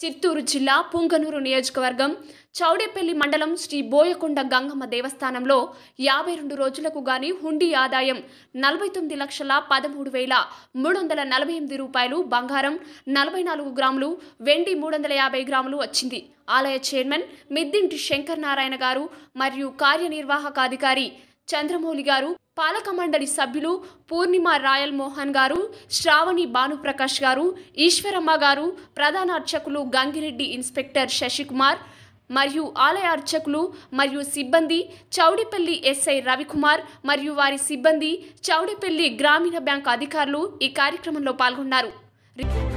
చిత్తూరు జిల్లా పుంగనూరు నియోజకవర్గం చౌడేపల్లి మండలం శ్రీ బోయకొండ గంగమ్మ దేవస్థానంలో యాభై రెండు రోజులకు గాని హుండీ ఆదాయం నలభై తొమ్మిది లక్షల పదమూడు వేల మూడు వందల నలభై ఎనిమిది రూపాయలు బంగారం నలభై నాలుగు గ్రాములు వెండి మూడు వందల యాభై గ్రాములు వచ్చింది ఆలయ చైర్మన్ మిద్దింటి శంకర్ నారాయణ గారు మరియు కార్యనిర్వాహక అధికారి చంద్రమౌళి గారు పాలక మండలి సభ్యులు పూర్ణిమ రాయల్ మోహన్ గారు శ్రావణి భానుప్రకాష్ గారు ఈశ్వరమ్మ గారు ప్రధాన అర్చకులు గంగిరెడ్డి ఇన్స్పెక్టర్ శశికుమార్ మరియు ఆలయ అర్చకులు మరియు సిబ్బంది చౌడిపల్లి ఎస్ఐ రవికుమార్ మరియు వారి సిబ్బంది చౌడిపల్లి గ్రామీణ బ్యాంక్ అధికారులు ఈ కార్యక్రమంలో పాల్గొన్నారు